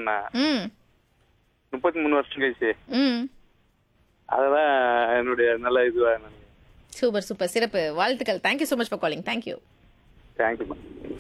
பண்ணேன் ம் முப்பத்தி மூணு வருஷம் கழிச்சு ம் அதெல்லாம் என்னுடைய நல்ல இதுவா நினைக்கிறேன் சூப்பர் சூப்பர் சிறப்பு வாழ்த்துக்கள் thank you so much for calling thank you thank you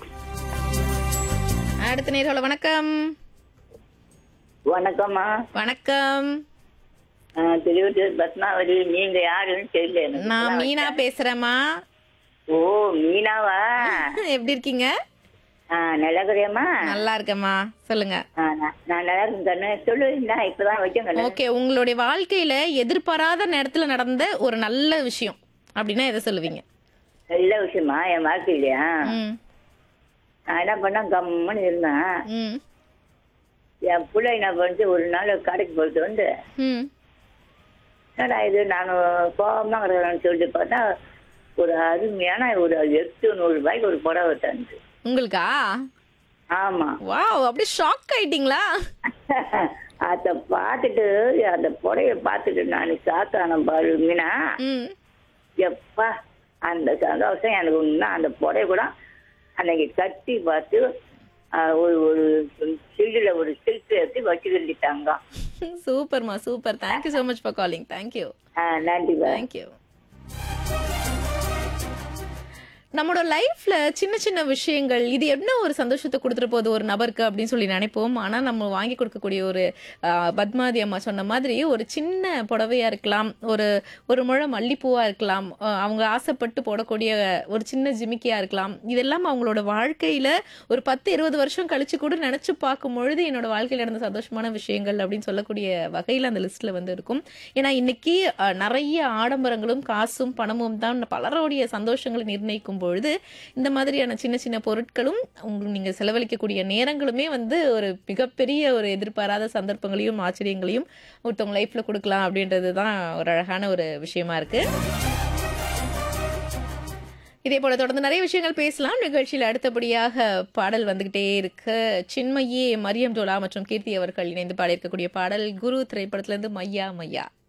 அடுத்த நேரோல வணக்கம் வணக்கம்மா வணக்கம் ஆ, திருவள்ளூர் பத்மாவதி நீங்க யாருன்னு தெரியல எனக்கு நான் மீனா பேசுறேம்மா ஓ மீனாவா எப்படி இருக்கீங்க ஆ, நல்லா இருக்கிறியாம்மா நல்லா இருக்கேம்மா சொல்லுங்க ஆ, நான் நான் நல்லா இருக்கேன் கண்ணு சொல்லு நான் இப்பதான் வச்சேங்க ஓகே உங்களுடைய வாழ்க்கையில எதிர்பாராத நேரத்துல நடந்த ஒரு நல்ல விஷயம் அப்படின்னா எதை சொல்லுவீங்க நல்ல விஷயமா என் வாழ்க்கையிலையா ம் நான் என்ன பண்ண கம்முன்னு இருந்தேன் ம் என் பிள்ளை என்ன பண்ணிச்சு ஒரு நாள் கடைக்கு போயிட்டு வந்து ம் என்னடா இது நான் கோபமா இருக்கிறேன்னு சொல்லிட்டு பார்த்தா ஒரு அருமையான ஒரு எட்டு நூறு ரூபாய்க்கு ஒரு புடவை தந்து உங்களுக்கா ஆமா வாவ் அப்படியே ஷாக் ஆயிட்டீங்களா அத பார்த்துட்டு அந்த புடவைய பார்த்துட்டு நான் சாத்தான பாரு மீனா ம் எப்பா அந்த சந்தோஷம் எனக்கு இன்னும் அந்த புடவை கூட அன்னைக்கு கட்டி பார்த்து ஆஹ், ஒரு ஒரு சில்லுல ஒரு சில்க் எடுத்து வச்சுக்கிட்டாங்க சூப்பர்மா super thank you so much for calling thank you நன்றி பா தேங்க்யூ நம்மளோட லைஃப்ல சின்ன சின்ன விஷயங்கள் இது என்ன ஒரு சந்தோஷத்தை கொடுத்துட்டு போகுது ஒரு நபருக்கு அப்படின்னு சொல்லி நினைப்போம் ஆனா நம்ம வாங்கி கொடுக்கக்கூடிய ஒரு ஆஹ், பத்மாதி அம்மா சொன்ன மாதிரி ஒரு சின்ன புடவையா இருக்கலாம் ஒரு ஒரு முழம் மல்லிப்பூவா இருக்கலாம் ஆஹ், அவங்க ஆசைப்பட்டு போடக்கூடிய ஒரு சின்ன ஜிமிக்கியா இருக்கலாம் இதெல்லாம் அவங்களோட வாழ்க்கையில ஒரு பத்து இருபது வருஷம் கழிச்சு கூட நினைச்சு பார்க்கும் பொழுது என்னோட வாழ்க்கையில நடந்த சந்தோஷமான விஷயங்கள் அப்படின்னு சொல்லக்கூடிய வகையில அந்த லிஸ்ட்ல வந்து இருக்கும் ஏன்னா இன்னைக்கு அஹ், நிறைய ஆடம்பரங்களும் காசும் பணமும் தான் பலருடைய சந்தோஷங்களை நிர்ணயிக்கும் பொழுது இந்த மாதிரியான சின்ன சின்ன பொருட்களும் உங்களுக்கு நீங்க செலவழிக்கக்கூடிய நேரங்களுமே வந்து ஒரு மிகப்பெரிய ஒரு எதிர்பாராத சந்தர்ப்பங்களையும் ஆச்சரியங்களையும் ஒருத்தவங்க லைஃப்ல கொடுக்கலாம் அப்படின்றது தான் ஒரு அழகான ஒரு விஷயமா இருக்கு இதே போல தொடர்ந்து நிறைய விஷயங்கள் பேசலாம் நிகழ்ச்சியில் அடுத்தபடியாக பாடல் வந்துகிட்டே இருக்கு சின்மயே மரியம் டோலா மற்றும் கீர்த்தி அவர்கள் இணைந்து பாடியிருக்கக்கூடிய பாடல் குரு திரைப்படத்திலிருந்து மையா மையா